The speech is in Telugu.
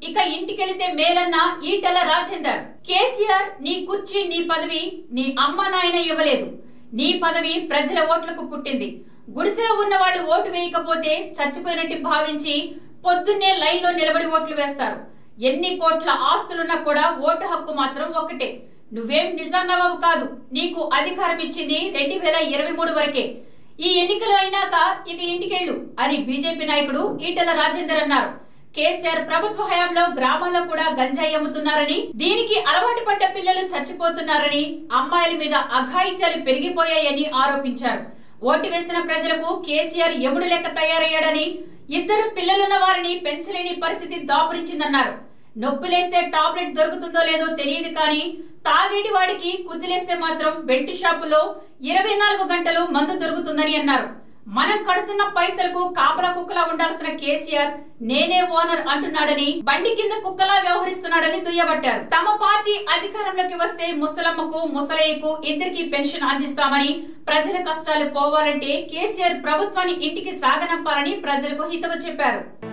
ఇక ఇంటికెళితే మేలన్న ఈటల రాజేందర్ కేసీఆర్ నీ కుర్చీ నీ పదవి నీ అమ్మ నాయన ఇవ్వలేదు నీ పదవి ప్రజల ఓట్లకు పుట్టింది గుడిసెలో ఉన్న వాళ్ళు ఓటు వేయకపోతే చచ్చిపోయినట్టు భావించి పొద్దున్నే లైన్లో నిలబడి ఓట్లు వేస్తారు ఎన్ని కోట్ల ఆస్తులున్నా కూడా ఓటు హక్కు మాత్రం ఒకటే నువ్వేం నిజాన్నవాబు కాదు నీకు అధికారం ఇచ్చింది రెండు వేల ఇరవై మూడు వరకే ఈ ఎన్నికలు అయినాక ఇక ఇంటికెళ్ళు అని బీజేపీ నాయకుడు ఈటెల రాజేందర్ అన్నారు కేసీఆర్ ప్రభుత్వ హయాంలో గ్రామాల్లో కూడా గంజాయి అమ్ముతున్నారని దీనికి అలవాటు పడ్డ పిల్లలు చచ్చిపోతున్నారని అమ్మాయిల మీద అఘాయిత్యాలు పెరిగిపోయాయని ఆరోపించారు ఓటు వేసిన ప్రజలకు కేసీఆర్ ఎముడు లెక్క తయారయ్యాడని ఇద్దరు పిల్లలున్న వారిని పెంచలేని పరిస్థితి దాపురించిందన్నారు నొప్పులేస్తే టాబ్లెట్ దొరుకుతుందో లేదో తెలియదు కానీ తాగేటి వాడికి కుదిలేస్తే మాత్రం బెల్ట్ షాపులో ఇరవై నాలుగు గంటలు మందు దొరుకుతుందని అన్నారు మనం కడుతున్న పైసలకు కాపలా కుక్కలా ఉండాల్సిన కేసీఆర్ నేనే ఓనర్ అంటున్నాడని బండి కింద కుక్కలా వ్యవహరిస్తున్నాడని దుయ్యబట్టారు తమ పార్టీ అధికారంలోకి వస్తే ముసలమ్మకు ముసలయ్యకు ఇద్దరికి పెన్షన్ అందిస్తామని ప్రజల కష్టాలు పోవాలంటే కేసీఆర్ ప్రభుత్వాన్ని ఇంటికి సాగనంపాలని ప్రజలకు హితవు చెప్పారు